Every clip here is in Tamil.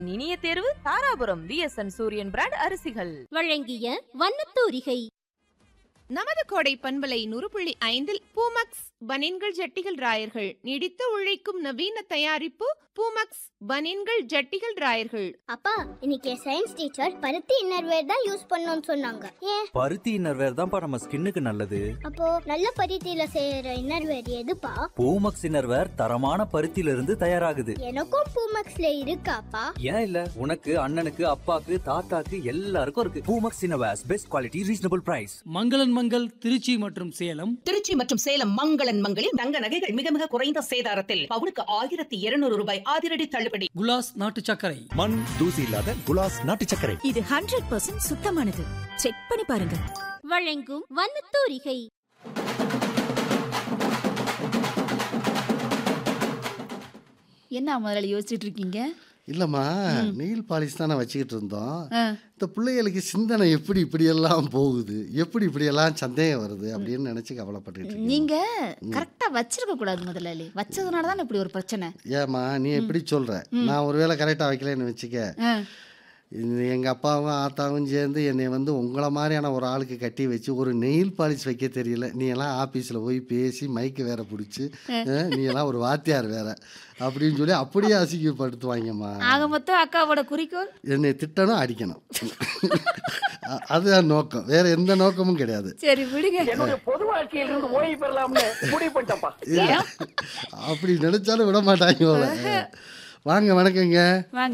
இனிய தேர்வு தாராபுரம் விஎஸ்என் சூரியன் பிராண்ட் அரிசிகள் வழங்கிய வண்ணத்தூரிகை நமது கோடை பண்பலை நூறு புள்ளி ஐந்தில் பூமக்ஸ் பனின்கள் ஜட்டிகள் ராயர்கள் நீடித்து உழைக்கும் நவீன தயாரிப்பு பூமக்ஸ் பனின்கள் ஜட்டிகள் ராயர்கள் அப்பா இன்னைக்கு சயின்ஸ் டீச்சர் பருத்தி இன்னர்வேர் தான் யூஸ் பண்ணணும்னு சொன்னாங்க ஏன் பருத்தி இன்னர்வேர் தான்ப்பா நம்ம ஸ்கின்னுக்கு நல்லது அப்போ நல்ல பருத்தியில செய்யற இன்னர்வேர் எதுப்பா பூமக்ஸ் இன்னர்வேர் தரமான பருத்தியில இருந்து தயாராகுது எனக்கும் பூமக்ஸ்ல இருக்காப்பா ஏன் இல்ல உனக்கு அண்ணனுக்கு அப்பாக்கு தாத்தாக்கு எல்லாருக்கும் இருக்கு Poomex innerwears best quality reasonable price மங்களன் மங்கள் திருச்சி மற்றும் சேலம் திருச்சி மற்றும் சேலம் மங்களன் மங்களில் தங்க நகைகள் மிக மிக குறைந்த சேதாரத்தில் பவுனுக்கு ஆயிரத்தி இருநூறு ரூபாய் அதிரடி தள்ளுபடி குலாஸ் நாட்டு சர்க்கரை மண் தூசி இல்லாத குலாஸ் நாட்டு சர்க்கரை இது ஹண்ட்ரட் பர்சன்ட் சுத்தமானது செக் பண்ணி பாருங்க வழங்கும் வண்ணத்தூரிகை என்ன முதல்ல யோசிச்சுட்டு இருக்கீங்க இல்லைம்மா நெயில் பாலிஷ் தானே வச்சுக்கிட்டு இருந்தோம் ஆ. இந்த பிள்ளைகளுக்கு சிந்தனை எப்படி இப்படியெல்லாம் போகுது எப்படி இப்படியெல்லாம் சந்தேகம் வருது அப்படின்னு நினச்சி கவலைப்பட்டுட்டு இருக்கேன் நீங்க கரெக்டா வச்சிருக்க கூடாது முதலாளி வச்சதுனால தான் இப்படி ஒரு பிரச்சனை ஏம்மா நீ எப்படி சொல்கிற நான் ஒருவேளை கரெக்டாக வைக்கலன்னு வச்சுக்க ஆ. எங்கள் அப்பாவும் ஆத்தாவும் சேர்ந்து என்னை வந்து உங்களை மாதிரியான ஒரு ஆளுக்கு கட்டி வச்சு ஒரு நெயில் பாலிஷ் வைக்க தெரியல நீ எல்லாம் ஆஃபீஸில் போய் பேசி மைக்கு வேற பிடிச்சி நீ எல்லாம் ஒரு வாத்தியார் வேற அப்படின்னு சொல்லி அப்படியே அசிங்கப்படுத்துவாங்கம்மா ஆக மொத்தம் அக்காவோட குறிக்கோள் என்னை திட்டணும் அடிக்கணும் அ- அதுதான் நோக்கம் வேற எந்த நோக்கமும் கிடையாது சரி விடுங்க என்னுடைய பொது வாழ்க்கையில இருந்து ஓய்வு பெறலாம்னு முடிவு பண்ணிட்டப்பா இல்ல, அப்படி நினைச்சாலும் விட மாட்டாங்க போல வாங்க வணக்கங்க வாங்க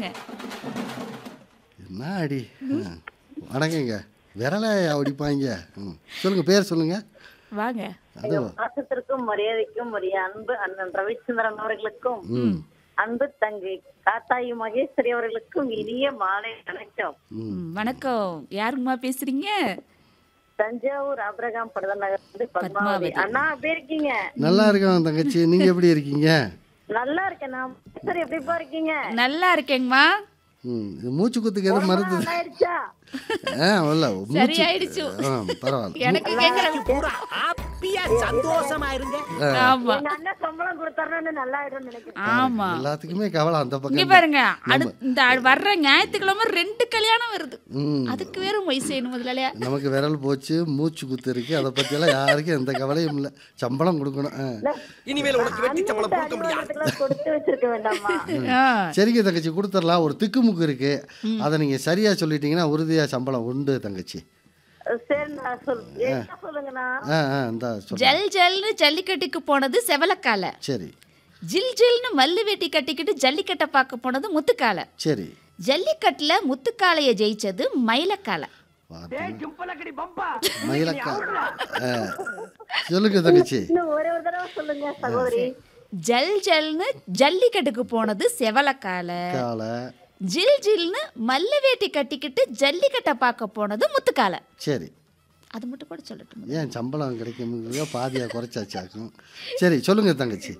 என்ன அடி ஆ. வணக்கங்க விரலை அடிப்பாங்க ம். சொல்லுங்க பேர் சொல்லுங்க வாங்க அது பாசத்திற்கும் மரியாதைக்கும் உரிய அன்பு அண்ணன் ரவிச்சந்திரன் அவர்களுக்கும் ம் அன்பு தங்கை காத்தாயி மகேஸ்வரி அவர்களுக்கும் இனிய மாலை வணக்கம் ம் ம், வணக்கம் யாருங்கம்மா பேசுறீங்க தஞ்சாவூர் ஆபிரகாம் படுதல் நகர் வந்து பத்மாவதி பத்மாவதி. அண்ணா எப்படி இருக்கீங்க நல்லா இருக்கோம் தங்கச்சி நீங்க எப்படி இருக்கீங்க நல்லா இருக்கேன் நான் சரி எப்படிப்பா இருக்கீங்க நல்லா இருக்கேங்கம்மா ம் இது மூச்சு குத்துக்கு எதுவும் மருந்து நல்லா ஆயிடுச்சா ஆ இல்ல மூச்சு சரியாயிடுச்சு. ஆ பரவாயில்ல எனக்கு கேக்குற பூரா ஹாப்பியா சந்தோஷமா இருங்க ஆமா எங்க அண்ணன் சம்பளம் கொடுத்தாருன்னு நல்லா ஆயிடும் நினைக்கிறேன் ஆமா எல்லாத்துக்குமே கவலை அந்த இங்க பக்கம் பாருங்க அடு இந்த வர்ற ஞாயிற்றுக்கிழமை ரெண்டு கல்யாணம் வருது ம் அதுக்கு வேற மொய் செய்யணும் முதலாளியா நமக்கு விரல் போச்சு மூச்சு குத்து இருக்கு அதை பற்றியெல்லாம் யாருக்கும் எந்த கவலையும் இல்லை சம்பளம் கொடுக்கணும் ஆ. இனிமேல் உனக்கு வெட்டி சம்பளம் கொடுக்க முடியாது அலுவலகத்துக்குலாம் கொடுத்து வச்சிருக்க வேண்டாமா ஆ. சரிங்க தங்கச்சி கொடுத்துடலாம் ஒரு திக்குமுக்கு இருக்கு அதை நீங்கள் சரியாக சொல்லிட்டீங்கன்னா உறுதியாக சம்பளம் உண்டு தங்கச்சி சரி நான் சொல் என்ன சொல்லுங்கண்ணா ஆ ஆ இந்தா சொல்லுங்க ஜல் ஜல்னு ஜல்லிக்கட்டுக்கு போனது செவலக்கால சரி ஜில் ஜில்னு மல்லு வெட்டி கட்டிக்கிட்டு ஜல்லிக்கட்டை பார்க்க போனது முத்துக்கால சரி ஜல்லிக்கட்டுல முத்துக்காளைய ஜெயிச்சது மயிலக்கால பார்த்தீங்க. ஜும்பலக்கடி பம்பா மயிலக்கா ஆ. சொல்லுங்க தங்கச்சி இன்னும் ஒரே ஒரு தடவை சொல்லுங்க சகோதரி ஜல் ஜல்னு ஜல்லிக்கட்டுக்கு போனது செவலக்கால காலை ஜில் ஜில்னு மல்லு வேட்டி கட்டிக்கிட்டு ஜல்லிக்கட்டை பார்க்க போனது முத்துக்கால சரி அது மட்டும் கூட சொல்லட்டும் ஏன் சம்பளம் கிடைக்கும்ங்கிறத பாதியாக குறைச்சாச்சாக்கும் சரி சொல்லுங்க தங்கச்சி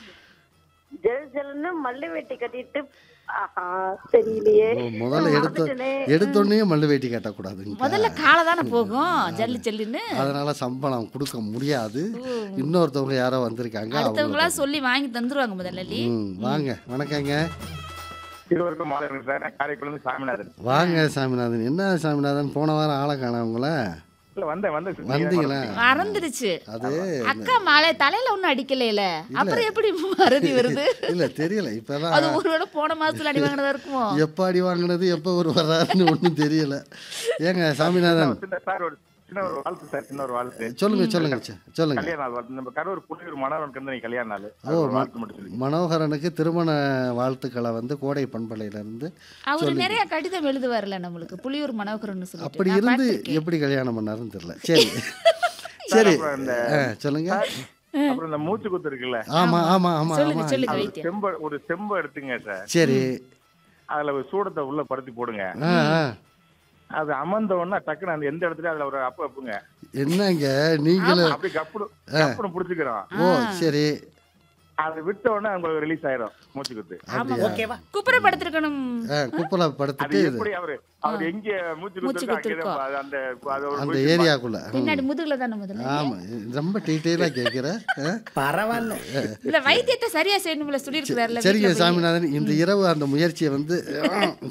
ஜெல் ஜெல்னு மல்லு வெட்டி கட்டிட்டு ஆஹா தெரியலையே ஓ, முதல்ல எடுத்த மறந்துட்டேனே. எடுத்தோடனே மல்லு வேட்டி கட்டக்கூடாதுங்க முதல்ல காலை தானே போகும் ஜல்லி ஜல்லின்னு அதனால சம்பளம் கொடுக்க முடியாது இன்னொருத்தவங்க யாரோ வந்திருக்காங்க அடுத்தவங்களா அவங்களுக்கு- சொல்லி வாங்கி தந்துருவாங்க முதலாளி ம் வாங்க வணக்கங்க இருவருக்கும் மாலை வணக்கம் சார் நான் காரைக்குடிலிருந்து சாமிநாதன் வாங்க சாமிநாதன் என்ன சாமிநாதன் போன வாரம் ஆளை காணோம் உங்கள இல்ல வந்தேன் வந்து வந்தீங்களா மறந்துடுச்சு அது அக்கா மாலை தலையில ஒண்ணும் அடிக்கலையில அப்புறம் எப்படி மறதி வருது இல்ல தெரியல அது இப்பதான் ஒருவேளை போன மாசத்துல அடி வாங்கினதா இருக்குமோ எப்ப அடி வாங்கினது எப்ப ஒரு வர்றாருன்னு ஒன்றும் தெரியல ஏங்க சாமிநாதன் சின்ன சார் ஒரு சின்ன ஒரு வாழ்த்து சார் சின்ன ஒரு வாழ்த்து சொல்லுங்க சொல்லுங்க ச்சே, சொல்லுங்க கல்யாண நாள் வாழ்த்து நம்ம கரூர் புள்ளியூர் மணவனுக்கு வந்து நீ கல்யாண நாள் ஓ ஒரு ம- வாழ்த்து மட்டும் சொல்லி மனோகரனுக்கு திருமண வாழ்த்துக்களை வந்து கோடை பண்பலையில இருந்து அவரு நிறைய கடிதம் எழுதுவார்ல நம்மளுக்கு புலியூர் மனோகரன் சொல்லிட்டு அப்படி நான் இருந்து பார்த்திருக்கேன். எப்படி கல்யாணம் பண்ணாருன்னு தெரியல சரி சரி அப்புறம் இந்த ஆ, சொல்லுங்க அப்புறம் இந்த மூச்சு குத்து இருக்குல்ல ஆமா ஆமா ஆமா சொல்லுங்க ஆமா சொல்லுங்க அது வைத்தியம் செம்பு ஒரு செம்பு எடுத்துங்க சார் சரி அதுல ஒரு சூடத்தை உள்ள படுத்தி போடுங்க ஆ ஆ அது அமர்ந்த உடனே டக்குன்னு அந்த எந்த இடத்துல அதுல ஒரு அப்ப வைப்புங்க என்னங்க நீங்களும் அப்படி கப்புடு கப்புனு புடிச்சுக்கிறோம் ஓ சரி அது விட்ட உடனே உங்களுக்கு ரிலீஸ் ஆயிரும் மூச்சு குத்து ஆமாங்க ஓகேவா குப்புற படுத்திருக்கணும் குப்பலை அது படுத்துட்டு இது எப்படி அவரு அவர் எங்க மூச்சு மூச்சு குத்து குத்து அங்கேயே அந்த அது ஒரு அந்த மூச்சு ஏரியாக்குள்ள ம். பின்னாடி முதுகுல தானே முதல்ல ஆமா ரொம்ப டீட்டெயிலாக கேட்குற பரவாயில்ல இல்ல வைத்தியத்தை சரியா செய்யணும்ல சொல்லியிருக்கிறார்ல சரிங்க வீட்ல போய். சாமிநாதன் இந்த இரவு அந்த முயற்சியை வந்து